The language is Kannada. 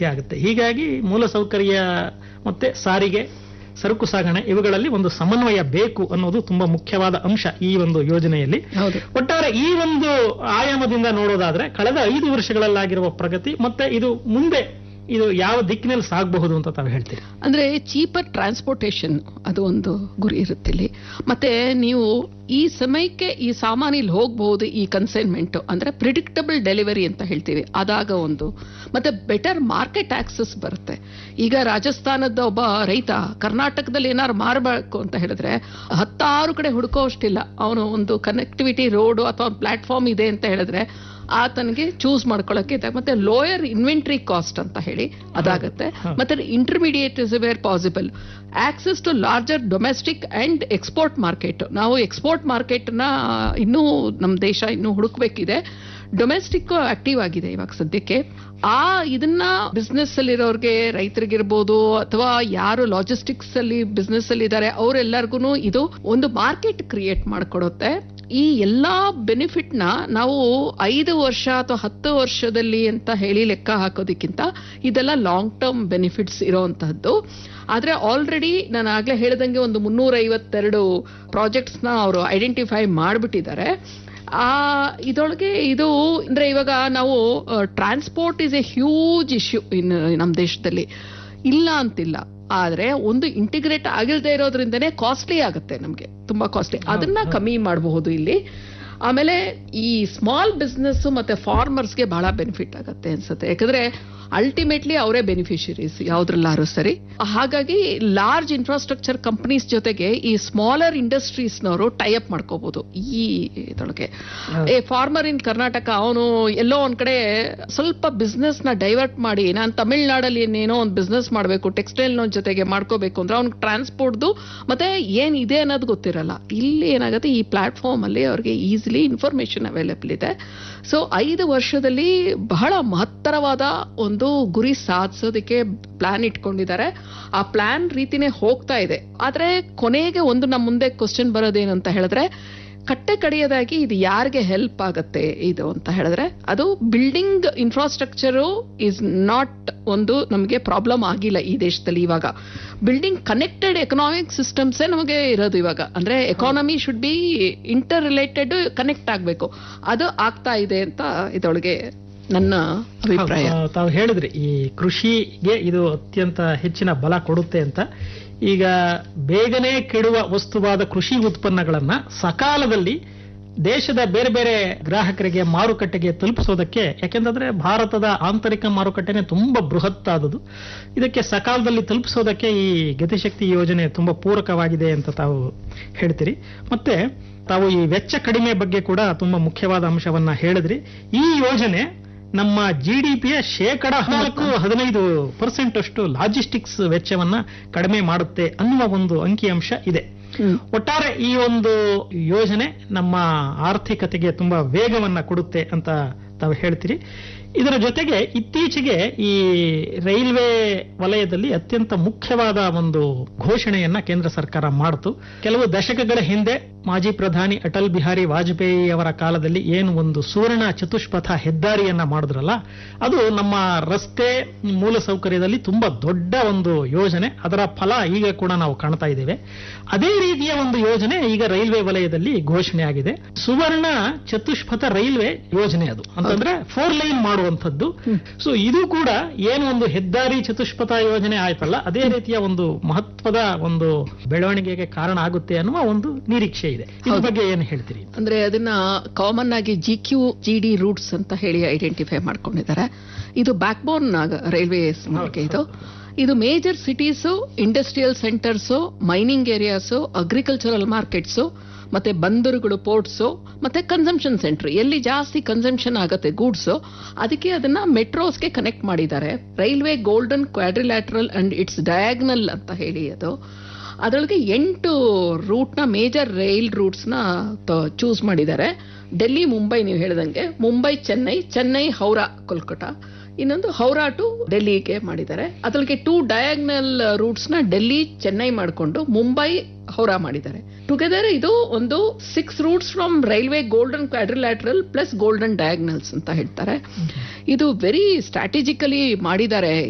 ಮುಖ್ಯ ಆಗುತ್ತೆ ಹೀಗಾಗಿ ಮೂಲಸೌಕರ್ಯ ಮತ್ತೆ ಸಾರಿಗೆ ಸರಕು ಸಾಗಣೆ ಇವುಗಳಲ್ಲಿ ಒಂದು ಸಮನ್ವಯ ಬೇಕು ಅನ್ನೋದು ತುಂಬಾ ಮುಖ್ಯವಾದ ಅಂಶ ಈ ಒಂದು ಯೋಜನೆಯಲ್ಲಿ ಹೌದು ಒಟ್ಟಾರೆ ಈ ಒಂದು ಆಯಾಮದಿಂದ ನೋಡೋದಾದ್ರೆ ಕಳೆದ ಐದು ವರ್ಷಗಳಲ್ಲಾಗಿರುವ ಪ್ರಗತಿ ಮತ್ತೆ ಇದು ಮುಂದೆ ಇದು ಯಾವ ದಿಕ್ಕಿನಲ್ಲಿ ಸಾಗಬಹುದು ಅಂತ ತಾವು ಹೇಳ್ತೀರಿ ಅಂದ್ರೆ ಚೀಪರ್ ಟ್ರಾನ್ಸ್ಪೋರ್ಟೇಷನ್ ಅದು ಒಂದು ಗುರಿ ಇರುತ್ತೆ ಇಲ್ಲಿ ಮತ್ತೆ ನೀವು ಈ ಸಮಯಕ್ಕೆ ಈ ಸಾಮಾನು ಇಲ್ಲಿ ಹೋಗಬಹುದು ಈ ಕನ್ಸೈನ್ಮೆಂಟ್ ಅಂದ್ರೆ ಪ್ರಿಡಿಕ್ಟಬಲ್ ಡೆಲಿವರಿ ಅಂತ ಹೇಳ್ತೀವಿ ಅದಾಗ ಒಂದು ಮತ್ತೆ ಬೆಟರ್ ಮಾರ್ಕೆಟ್ ಆಕ್ಸೆಸ್ ಬರುತ್ತೆ ಈಗ ರಾಜಸ್ಥಾನದ ಒಬ್ಬ ರೈತ ಕರ್ನಾಟಕದಲ್ಲಿ ಏನಾದ್ರು ಮಾರಬೇಕು ಅಂತ ಹೇಳಿದ್ರೆ ಹತ್ತಾರು ಕಡೆ ಹುಡುಕೋ ಅಷ್ಟಿಲ್ಲ ಅವನು ಒಂದು ಕನೆಕ್ಟಿವಿಟಿ ರೋಡ್ ಅಥವಾ ಪ್ಲಾಟ್ಫಾರ್ಮ್ ಇದೆ ಅಂತ ಹೇಳಿದ್ರೆ ಆತನಿಗೆ ಚೂಸ್ ಮಾಡ್ಕೊಳ್ಳೋಕೆ ಇದೆ ಮತ್ತೆ ಲೋಯರ್ ಇನ್ವೆಂಟ್ರಿ ಕಾಸ್ಟ್ ಅಂತ ಹೇಳಿ ಅದಾಗುತ್ತೆ ಮತ್ತೆ intermediate is where possible access to larger domestic and export market ನಾವು ಎಕ್ಸ್ಪೋರ್ಟ್ ಮಾರ್ಕೆಟ್ ನ ಇನ್ನೂ ನಮ್ಮ ದೇಶ ಇನ್ನೂ ಹುಡುಕ್ಬೇಕಿದೆ ಡೊಮೆಸ್ಟಿಕ್ ಆಕ್ಟಿವ್ ಆಗಿದೆ ಇವಾಗ ಸದ್ಯಕ್ಕೆ ಆ ಇದನ್ನ ಬಿಸ್ನೆಸ್ ಅಲ್ಲಿರೋರ್ಗೆ ರೈತರಿಗಿರ್ಬೋದು ಅಥವಾ ಯಾರು ಲಾಜಿಸ್ಟಿಕ್ಸ್ ಅಲ್ಲಿ ಬಿಸ್ನೆಸ್ ಅಲ್ಲಿ ಇದ್ದಾರೆ ಅವರೆಲ್ಲರಿಗೂ ಇದು ಒಂದು ಮಾರ್ಕೆಟ್ ಕ್ರಿಯೇಟ್ ಮಾಡ್ಕೊಡುತ್ತೆ ಈ ಎಲ್ಲಾ ಬೆನಿಫಿಟ್ ನ ನಾವು ಐದು ವರ್ಷ ಅಥವಾ ಹತ್ತು ವರ್ಷದಲ್ಲಿ ಅಂತ ಹೇಳಿ ಲೆಕ್ಕ ಹಾಕೋದಕ್ಕಿಂತ ಇದೆಲ್ಲ ಲಾಂಗ್ ಟರ್ಮ್ ಬೆನಿಫಿಟ್ಸ್ ಇರೋಂತಹದ್ದು ಆದ್ರೆ ಆಲ್ರೆಡಿ ನಾನು ಆಗ್ಲೇ ಹೇಳ್ದಂಗೆ ಒಂದು ಮುನ್ನೂರ ಐವತ್ತೆರಡು ಪ್ರಾಜೆಕ್ಟ್ಸ್ ನ ಅವರು ಐಡೆಂಟಿಫೈ ಮಾಡ್ಬಿಟ್ಟಿದ್ದಾರೆ ಆ ಇದೊಳಗೆ ಇದು ಅಂದ್ರೆ ಇವಾಗ ನಾವು transport is a huge issue in ನಮ್ಮ ದೇಶದಲ್ಲಿ ಇಲ್ಲ ಅಂತಿಲ್ಲ ಆದ್ರೆ ಒಂದು ಇಂಟಿಗ್ರೇಟ್ ಆಗಿಲ್ದೇ ಇರೋದ್ರಿಂದನೇ ಕಾಸ್ಟ್ಲಿ ಆಗುತ್ತೆ ನಮಗೆ ತುಂಬಾ ಕಾಸ್ಟ್ಲಿ ಅದನ್ನ ಕಮ್ಮಿ ಮಾಡಬಹುದು ಇಲ್ಲಿ ಆಮೇಲೆ ಈ ಸ್ಮಾಲ್ ಬಿಸ್ನೆಸ್ ಮತ್ತೆ ಫಾರ್ಮರ್ಸ್ಗೆ ಬಹಳ ಬೆನಿಫಿಟ್ ಆಗುತ್ತೆ ಅನ್ಸುತ್ತೆ ಯಾಕಂದ್ರೆ ಅಲ್ಟಿಮೇಟ್ಲಿ ಅವರೇ ಬೆನಿಫಿಷರೀಸ್ ಯಾವ್ದ್ರಲ್ಲಾರು ಸರಿ ಹಾಗಾಗಿ ಲಾರ್ಜ್ ಇನ್ಫ್ರಾಸ್ಟ್ರಕ್ಚರ್ ಕಂಪನೀಸ್ ಜೊತೆಗೆ ಈ ಸ್ಮಾಲರ್ ಇಂಡಸ್ಟ್ರೀಸ್ನವರು ಟೈ ಅಪ್ ಮಾಡ್ಕೋಬಹುದು ಈ ಇದೊಳಗೆ ಏ ಫಾರ್ಮರ್ ಇನ್ ಕರ್ನಾಟಕ ಅವನು ಎಲ್ಲೋ ಒಂದ್ ಕಡೆ ಸ್ವಲ್ಪ ಬಿಸ್ನೆಸ್ ನ ಡೈವರ್ಟ್ ಮಾಡಿ ನಾನು ತಮಿಳ್ನಾಡಲ್ಲಿ ಏನೋ ಒಂದು ಬಿಸ್ನೆಸ್ ಮಾಡಬೇಕು ಟೆಕ್ಸ್ಟೈಲ್ ನ ಜೊತೆಗೆ ಮಾಡ್ಕೋಬೇಕು ಅಂದ್ರೆ ಅವ್ನಿಗೆ ಟ್ರಾನ್ಸ್ಪೋರ್ಟ್ದು ಮತ್ತೆ ಏನ್ ಇದೆ ಅನ್ನೋದು ಗೊತ್ತಿರಲ್ಲ ಇಲ್ಲಿ ಏನಾಗುತ್ತೆ ಈ ಪ್ಲಾಟ್ಫಾರ್ಮ್ ಅಲ್ಲಿ ಅವ್ರಿಗೆ ಈಸಿಲಿ ಇನ್ಫಾರ್ಮೇಶನ್ ಅವೈಲೇಬಲ್ ಇದೆ ಸೊ ಐದು ವರ್ಷದಲ್ಲಿ ಬಹಳ ಮಹತ್ತರವಾದ ಒಂದು ಗುರಿ ಸಾಧಿಸೋದಕ್ಕೆ ಪ್ಲಾನ್ ಇಟ್ಕೊಂಡಿದ್ದಾರೆ ಆ ಪ್ಲಾನ್ ರೀತಿನೇ ಹೋಗ್ತಾ ಇದೆ ಆದ್ರೆ ಕೊನೆಗೆ ಒಂದು ನಮ್ಮ ಮುಂದೆ ಕ್ವಶನ್ ಬರೋದೇನು ಅಂತ ಹೇಳಿದ್ರೆ ಕಟ್ಟೆ ಕಡೆಯದಾಗಿ ಇದು ಯಾರಿಗೆ ಹೆಲ್ಪ್ ಆಗತ್ತೆ ಇದು ಅಂತ ಹೇಳಿದ್ರೆ ಅದು ಬಿಲ್ಡಿಂಗ್ ಇನ್ಫ್ರಾಸ್ಟ್ರಕ್ಚರು ಇಸ್ ನಾಟ್ ಒಂದು ನಮಗೆ ಪ್ರಾಬ್ಲಮ್ ಆಗಿಲ್ಲ ಈ ದೇಶದಲ್ಲಿ ಇವಾಗ ಬಿಲ್ಡಿಂಗ್ ಕನೆಕ್ಟೆಡ್ ಎಕನಾಮಿಕ್ ಸಿಸ್ಟಮ್ಸೇ ನಮಗೆ ಇರೋದು ಇವಾಗ ಅಂದ್ರೆ economy should be interrelated connect ಆಗಬೇಕು ಅದು ಆಗ್ತಾ ಇದೆ ಅಂತ ಇದರೊಳಗೆ ನನ್ನ ಅಭಿಪ್ರಾಯ ಹೌದು, ತಾವು ಹೇಳಿದ್ರಿ ಈ ಕೃಷಿಗೆ ಇದು ಅತ್ಯಂತ ಹೆಚ್ಚಿನ ಬಲ ಕೊಡುತ್ತೆ ಅಂತ ಈಗ ಬೇಗನೆ ಕೆಡುವ ವಸ್ತುವಾದ ಕೃಷಿ ಉತ್ಪನ್ನಗಳನ್ನ ಸಕಾಲದಲ್ಲಿ ದೇಶದ ಬೇರೆ ಬೇರೆ ಗ್ರಾಹಕರಿಗೆ ಮಾರುಕಟ್ಟೆಗೆ ತಲುಪಿಸೋದಕ್ಕೆ ಯಾಕೆಂತಂದ್ರೆ ಭಾರತದ ಆಂತರಿಕ ಮಾರುಕಟ್ಟೆನೆ ತುಂಬಾ ಬೃಹತ್ತಾದದು ಇದಕ್ಕೆ ಸಕಾಲದಲ್ಲಿ ತಲುಪಿಸೋದಕ್ಕೆ ಈ ಗತಿಶಕ್ತಿ ಯೋಜನೆ ತುಂಬಾ ಪೂರಕವಾಗಿದೆ ಅಂತ ತಾವು ಹೇಳ್ತೀರಿ ಮತ್ತೆ ತಾವು ಈ ವೆಚ್ಚ ಕಡಿಮೆ ಬಗ್ಗೆ ಕೂಡ ತುಂಬಾ ಮುಖ್ಯವಾದ ಅಂಶವನ್ನ ಹೇಳಿದ್ರಿ ಈ ಯೋಜನೆ ನಮ್ಮ ಜಿಡಿಪಿಯ ಶೇಕಡ ನಾಲ್ಕು ಹದಿನೈದು ಪರ್ಸೆಂಟ್ ಅಷ್ಟು ಲಾಜಿಸ್ಟಿಕ್ಸ್ ವೆಚ್ಚವನ್ನ ಕಡಿಮೆ ಮಾಡುತ್ತೆ ಅನ್ನುವ ಒಂದು ಅಂಕಿಅಂಶ ಇದೆ ಹ್ಮ್. ಒಟ್ಟಾರೆ ಈ ಒಂದು ಯೋಜನೆ ನಮ್ಮ ಆರ್ಥಿಕತೆಗೆ ತುಂಬಾ ವೇಗವನ್ನ ಕೊಡುತ್ತೆ ಅಂತ ತಾವು ಹೇಳ್ತೀರಿ ಇದರ ಜೊತೆಗೆ ಇತ್ತೀಚೆಗೆ ಈ ರೈಲ್ವೆ ವಲಯದಲ್ಲಿ ಅತ್ಯಂತ ಮುಖ್ಯವಾದ ಒಂದು ಘೋಷಣೆಯನ್ನ ಕೇಂದ್ರ ಸರ್ಕಾರ ಮಾಡಿತು ಕೆಲವು ದಶಕಗಳ ಹಿಂದೆ ಮಾಜಿ ಪ್ರಧಾನಿ ಅಟಲ್ ಬಿಹಾರಿ ವಾಜಪೇಯಿ ಅವರ ಕಾಲದಲ್ಲಿ ಏನು ಒಂದು ಸುವರ್ಣ ಚತುಷ್ಪಥ ಹೆದ್ದಾರಿಯನ್ನ ಮಾಡಿದ್ರಲ್ಲ ಅದು ನಮ್ಮ ರಸ್ತೆ ಮೂಲಸೌಕರ್ಯದಲ್ಲಿ ತುಂಬಾ ದೊಡ್ಡ ಒಂದು ಯೋಜನೆ ಅದರ ಫಲ ಈಗ ಕೂಡ ನಾವು ಕಾಣ್ತಾ ಇದ್ದೇವೆ ಅದೇ ರೀತಿಯ ಒಂದು ಯೋಜನೆ ಈಗ ರೈಲ್ವೆ ವಲಯದಲ್ಲಿ ಘೋಷಣೆ ಆಗಿದೆ ಸುವರ್ಣ ಚತುಷ್ಪಥ ರೈಲ್ವೆ ಯೋಜನೆ ಅದು ಅಂತಂದ್ರೆ ಫೋರ್ ಲೈನ್ ಮಾಡುವಂಥದ್ದು ಸೊ ಇದು ಕೂಡ ಏನು ಒಂದು ಹೆದ್ದಾರಿ ಚತುಷ್ಪಥ ಯೋಜನೆ ಆಯ್ತಲ್ಲ ಅದೇ ರೀತಿಯ ಒಂದು ಮಹತ್ವದ ಒಂದು ಬೆಳವಣಿಗೆಗೆ ಕಾರಣ ಆಗುತ್ತೆ ಅನ್ನುವ ಒಂದು ನಿರೀಕ್ಷೆ ಇದೆ ಇದ್ರ ಬಗ್ಗೆ ಏನು ಹೇಳ್ತೀರಿ ಅಂದ್ರೆ ಅದನ್ನ ಕಾಮನ್ ಆಗಿ G Q G D routes ಅಂತ ಹೇಳಿ ಐಡೆಂಟಿಫೈ ಮಾಡ್ಕೊಂಡಿದ್ದಾರೆ ಇದು ಬ್ಯಾಕ್ ಬೋನ್ ರೈಲ್ವೇಸ್ ಇದು ಇದು major cities industrial centres mining areas agricultural markets ಮತ್ತೆ ಬಂದರುಗಳು ಪೋರ್ಟ್ಸು ಮತ್ತೆ ಕನ್ಸಂಪ್ಷನ್ ಸೆಂಟರ್ ಎಲ್ಲಿ ಜಾಸ್ತಿ ಕನ್ಸಂಪ್ಷನ್ ಆಗುತ್ತೆ ಗೂಡ್ಸು ಅದಕ್ಕೆ ಅದನ್ನ ಮೆಟ್ರೋಸ್ಗೆ ಕನೆಕ್ಟ್ ಮಾಡಿದ್ದಾರೆ railway golden quadrilateral and its diagonal ಅಂತ ಹೇಳಿ ಅದು ಅದರೊಳಗೆ ಎಂಟು ರೂಟ್ನ ಮೇಜರ್ ರೈಲ್ ರೂಟ್ಸ್ನ ಚೂಸ್ ಮಾಡಿದ್ದಾರೆ ಡೆಲ್ಲಿ ಮುಂಬೈ ನೀವು ಹೇಳ್ದಂಗೆ ಮುಂಬೈ ಚೆನ್ನೈ ಚೆನ್ನೈ ಹೌರಾ ಕೋಲ್ಕತಾ ಇನ್ನೊಂದು ಹೌರಾ ಟು ಡೆಲ್ಲಿಗೆ ಮಾಡಿದ್ದಾರೆ ಅದರೊಳಗೆ ಟೂ ಡಯಾಗ್ನಲ್ ರೂಟ್ಸ್ನ ಡೆಲ್ಲಿ ಚೆನ್ನೈ ಮಾಡಿಕೊಂಡು ಮುಂಬೈ ಹೌರಾ ಮಾಡಿದ್ದಾರೆ ಟುಗೆದರ್ ಇದು ಒಂದು six routes from railway golden quadrilateral plus golden diagonals ಅಂತ ಹೇಳ್ತಾರೆ ಇದು ವೆರಿ ಸ್ಟ್ರಾಟಜಿಕಲಿ ಮಾಡಿದ್ದಾರೆ